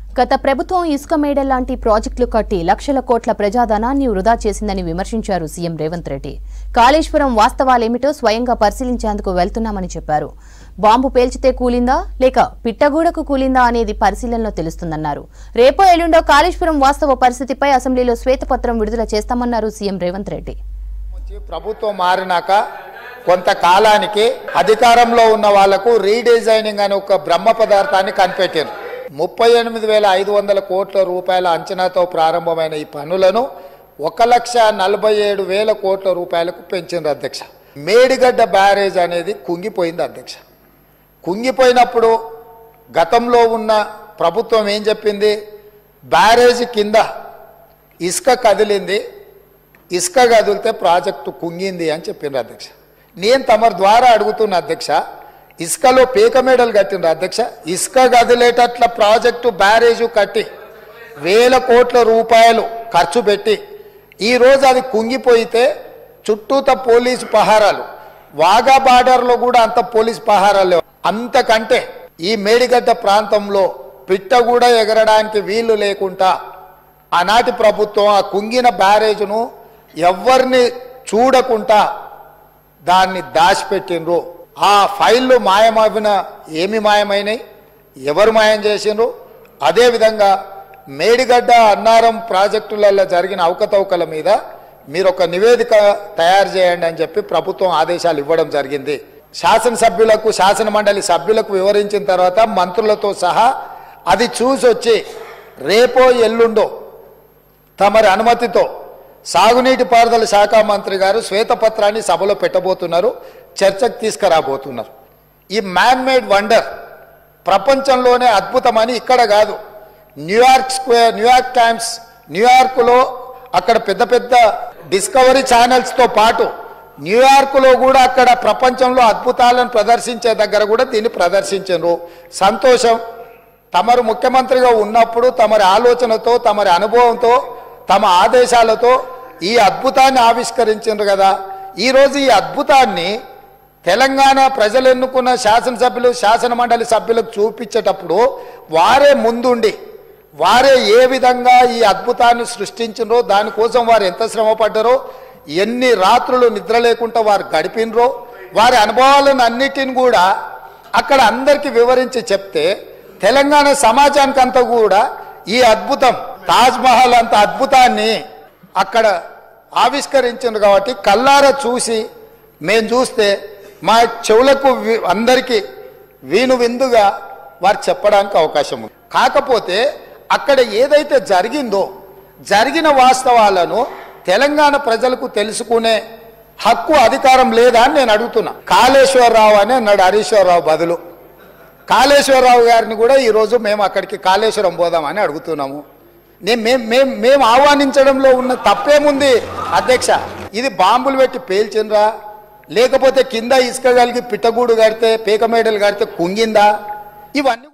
గత ప్రభుత్వం ఇసుక మేడ లాంటి ప్రాజెక్టులు కట్టి లక్షల కోట్ల ప్రజాధనాన్ని వృధా చేసిందని విమర్శించారు సీఎం రేవంత్ రెడ్డి కాళేశ్వరం వాస్తవాలేమిటో స్వయంగా పరిశీలించేందుకు వెళ్తున్నామని చెప్పారు బాంబు పేల్చితే కూలిందా లేక పిట్టగూడకు కూలిందా అనేది పరిశీలనలో తెలుస్తుందన్నారు రేపో ఎల్లుండో కాళేశ్వరం వాస్తవ పరిస్థితిపై అసెంబ్లీలో శ్వేతపత్రం విడుదల చేస్తామన్నారు సీఎం రేవంత్ రెడ్డి నుంచి ప్రభుత్వం మారినాక కొంతకాలానికి అధికారంలో ఉన్న వాళ్లకు రీడిజైనింగ్ అనే ఒక బ్రహ్మ పదార్థాన్ని కనిపెట్టారు ముప్పై ఎనిమిది వేల ఐదు వందల కోట్ల రూపాయల అంచనాతో ప్రారంభమైన ఈ పనులను ఒక లక్ష నలభై ఏడు వేల కోట్ల రూపాయలకు పెంచింది అధ్యక్ష మేడిగడ్డ బ్యారేజ్ అనేది కుంగిపోయింది అధ్యక్ష కుంగిపోయినప్పుడు గతంలో ఉన్న ప్రభుత్వం ఏం చెప్పింది బ్యారేజ్ కింద ఇసుక కదిలింది ఇసుక కదిలితే ప్రాజెక్టు కుంగింది అని చెప్పిండ్రు అధ్యక్ష నేను తమరి ద్వారా అడుగుతున్న అధ్యక్ష ఇసుకలో పీక మేడలు కట్టిండ్రు అధ్యక్ష ఇసుక కదిలేటట్ల ప్రాజెక్టు బ్యారేజు కట్టి వేల కోట్ల రూపాయలు ఖర్చు పెట్టి ఈరోజు అది కుంగిపోయితే చుట్టూత పోలీసు పహారాలు వాగా బార్డర్లో కూడా అంత పోలీస్ పహారాలు లేవు అంతకంటే ఈ మేడిగడ్డ ప్రాంతంలో పిట్ట కూడా ఎగరడానికి వీలు లేకుండా ఆనాటి ప్రభుత్వం ఆ కుంగిన బ్యారేజ్ను ఎవరిని చూడకుండా దాన్ని దాచిపెట్టిండ్రు ఆ ఫైళ్ళు మాయమవిన ఏమి మాయమైనాయి ఎవరు మాయం చేసిండ్రు అదేవిధంగా మేడిగడ్డ అన్నారం ప్రాజెక్టులలో జరిగిన అవకతవకల మీద మీరు ఒక నివేదిక తయారు చేయండి అని చెప్పి ప్రభుత్వం ఆదేశాలు ఇవ్వడం జరిగింది శాసనసభ్యులకు శాసన మండలి సభ్యులకు వివరించిన తర్వాత మంత్రులతో సహా అది చూసి వచ్చి రేపో ఎల్లుండో తమరి అనుమతితో సాగునీటి పారుదల శాఖ మంత్రి గారు శ్వేతపత్రాన్ని సభలో పెట్టబోతున్నారు చర్చకు తీసుకురాబోతున్నారు ఈ మ్యాన్ మేడ్ వండర్ ప్రపంచంలోనే అద్భుతమని ఇక్కడ కాదు న్యూయార్క్ స్క్వేర్ న్యూయార్క్ టైమ్స్ న్యూయార్క్లో అక్కడ పెద్ద పెద్ద డిస్కవరీ ఛానల్స్తో పాటు న్యూయార్క్లో కూడా అక్కడ ప్రపంచంలో అద్భుతాలను ప్రదర్శించే దగ్గర కూడా దీన్ని ప్రదర్శించారు సంతోషం తమరు ముఖ్యమంత్రిగా ఉన్నప్పుడు తమరి ఆలోచనతో తమరి అనుభవంతో తమ ఆదేశాలతో ఈ అద్భుతాన్ని ఆవిష్కరించారు కదా ఈరోజు ఈ అద్భుతాన్ని తెలంగాణ ప్రజలు ఎన్నుకున్న శాసనసభ్యులు శాసన మండలి సభ్యులకు చూపించేటప్పుడు వారే ముందుండి వారే ఏ విధంగా ఈ అద్భుతాన్ని సృష్టించినరో దానికోసం వారు ఎంత శ్రమ పడ్డారో ఎన్ని రాత్రులు నిద్ర లేకుండా వారు గడిపినరో వారి అనుభవాలను అన్నిటిని కూడా అక్కడ అందరికీ వివరించి చెప్తే తెలంగాణ సమాజానికి అంతా కూడా ఈ అద్భుతం తాజ్ మహల్ అంత అద్భుతాన్ని అక్కడ ఆవిష్కరించింది కాబట్టి కల్లారా చూసి మేము చూస్తే మా చెవులకు వి- అందరికీ వీను విందుగా వారు చెప్పడానికి అవకాశం ఉంది కాకపోతే అక్కడ ఏదైతే జరిగిందో జరిగిన వాస్తవాలను తెలంగాణ ప్రజలకు తెలుసుకునే హక్కు అధికారం లేదా అని నేను అడుగుతున్నా కాళేశ్వరరావు అని అన్నాడు హరీశ్వరరావు బదులు కాళేశ్వరరావు గారిని కూడా ఈరోజు మేము అక్కడికి కాళేశ్వరం పోదామని అడుగుతున్నాము నేను మేము మేము మేము ఆహ్వానించడంలో ఉన్న తప్పేముంది అధ్యక్ష ఇది బాంబులు పెట్టి పేల్చిండ్రా లేకపోతే కింద ఇసుక కలిగి పిట్టగూడు కడితే పీక మేడలు కడితే కుంగిందా ఇవన్నీ